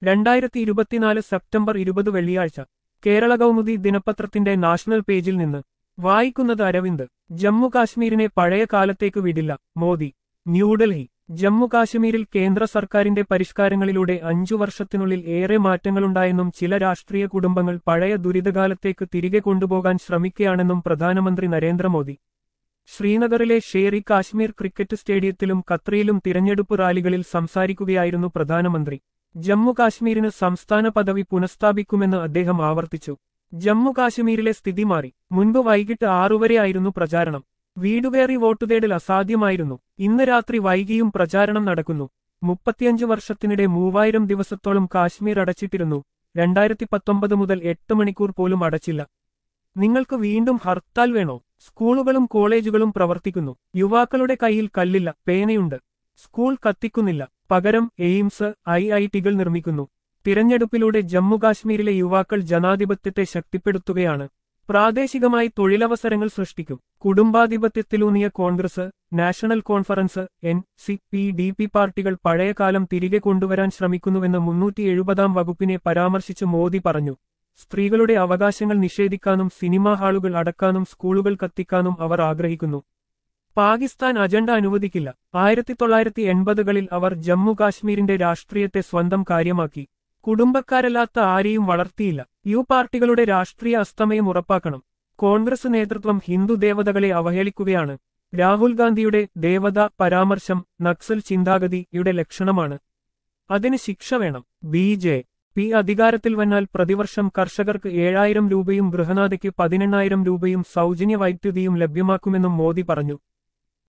രണ്ടായിരത്തി ഇരുപത്തിനാല് സെപ്റ്റംബർ ഇരുപത് വെള്ളിയാഴ്ച കേരള കൗമുദി ദിനപത്രത്തിന്റെ നാഷണൽ പേജിൽ നിന്ന് വായിക്കുന്നത് അരവിന്ദ് ജമ്മു കാശ്മീരിനെ പഴയ കാലത്തേക്ക് വിടില്ല മോദി ന്യൂഡൽഹി ജമ്മു കാശ്മീരിൽ കേന്ദ്ര സർക്കാരിന്റെ പരിഷ്കാരങ്ങളിലൂടെ അഞ്ചു വർഷത്തിനുള്ളിൽ ഏറെ മാറ്റങ്ങളുണ്ടായെന്നും ചില രാഷ്ട്രീയ കുടുംബങ്ങൾ പഴയ ദുരിതകാലത്തേക്ക് തിരികെ കൊണ്ടുപോകാൻ ശ്രമിക്കുകയാണെന്നും പ്രധാനമന്ത്രി നരേന്ദ്രമോദി ശ്രീനഗറിലെ ഷേറി കാശ്മീർ ക്രിക്കറ്റ് സ്റ്റേഡിയത്തിലും ഖത്രിയിലും തിരഞ്ഞെടുപ്പ് റാലികളിൽ സംസാരിക്കുകയായിരുന്നു പ്രധാനമന്ത്രി ജമ്മു കാശ്മീരിന് സംസ്ഥാന പദവി പുനഃസ്ഥാപിക്കുമെന്ന് അദ്ദേഹം ആവർത്തിച്ചു ജമ്മു കാശ്മീരിലെ സ്ഥിതി മാറി മുൻപ് വൈകിട്ട് ആറുവരെയായിരുന്നു പ്രചാരണം വീടുകയറി വോട്ട് തേടൽ അസാധ്യമായിരുന്നു ഇന്ന് രാത്രി വൈകിയും പ്രചാരണം നടക്കുന്നു മുപ്പത്തിയഞ്ച് വർഷത്തിനിടെ മൂവായിരം ദിവസത്തോളം കാശ്മീർ അടച്ചിട്ടിരുന്നു രണ്ടായിരത്തി പത്തൊമ്പത് മുതൽ എട്ട് മണിക്കൂർ പോലും അടച്ചില്ല നിങ്ങൾക്ക് വീണ്ടും ഹർത്താൽ വേണോ സ്കൂളുകളും കോളേജുകളും പ്രവർത്തിക്കുന്നു യുവാക്കളുടെ കയ്യിൽ കല്ലില്ല പേനയുണ്ട് സ്കൂൾ കത്തിക്കുന്നില്ല പകരം എയിംസ് ഐ ഐ ടികൾ നിർമ്മിക്കുന്നു തിരഞ്ഞെടുപ്പിലൂടെ ജമ്മുകാശ്മീരിലെ യുവാക്കൾ ജനാധിപത്യത്തെ ശക്തിപ്പെടുത്തുകയാണ് പ്രാദേശികമായി തൊഴിലവസരങ്ങൾ സൃഷ്ടിക്കും കുടുംബാധിപത്യത്തിലൂന്നിയ Congress National Conference N C P D P പാർട്ടികൾ പഴയകാലം തിരികെ കൊണ്ടുവരാൻ ശ്രമിക്കുന്നുവെന്ന് മുന്നൂറ്റി എഴുപതാം വകുപ്പിനെ പരാമർശിച്ച് മോദി പറഞ്ഞു സ്ത്രീകളുടെ അവകാശങ്ങൾ നിഷേധിക്കാനും സിനിമാ ഹാളുകൾ അടക്കാനും സ്കൂളുകൾ കത്തിക്കാനും അവർ ആഗ്രഹിക്കുന്നു പാകിസ്ഥാൻ അജണ്ട അനുവദിക്കില്ല ആയിരത്തി തൊള്ളായിരത്തി എൺപതുകളിൽ അവർ ജമ്മു കാശ്മീരിന്റെ രാഷ്ട്രീയത്തെ സ്വന്തം കാര്യമാക്കി കുടുംബക്കാരല്ലാത്ത ആരെയും വളർത്തിയില്ല യു പാർട്ടികളുടെ രാഷ്ട്രീയ അസ്തമയം ഉറപ്പാക്കണം കോൺഗ്രസ് നേതൃത്വം ഹിന്ദു ദേവതകളെ അവഹേളിക്കുകയാണ് രാഹുൽ ഗാന്ധിയുടെ ദേവത പരാമർശം നക്സൽ ചിന്താഗതിയുടെ ലക്ഷണമാണ് അതിന് ശിക്ഷ വേണം ബി ജെ പി അധികാരത്തിൽ വന്നാൽ പ്രതിവർഷം കർഷകർക്ക് ഏഴായിരം രൂപയും ഗൃഹനാഥയ്ക്ക് പതിനെണ്ണായിരം രൂപയും സൗജന്യ വൈദ്യുതിയും ലഭ്യമാക്കുമെന്നും മോദി പറഞ്ഞു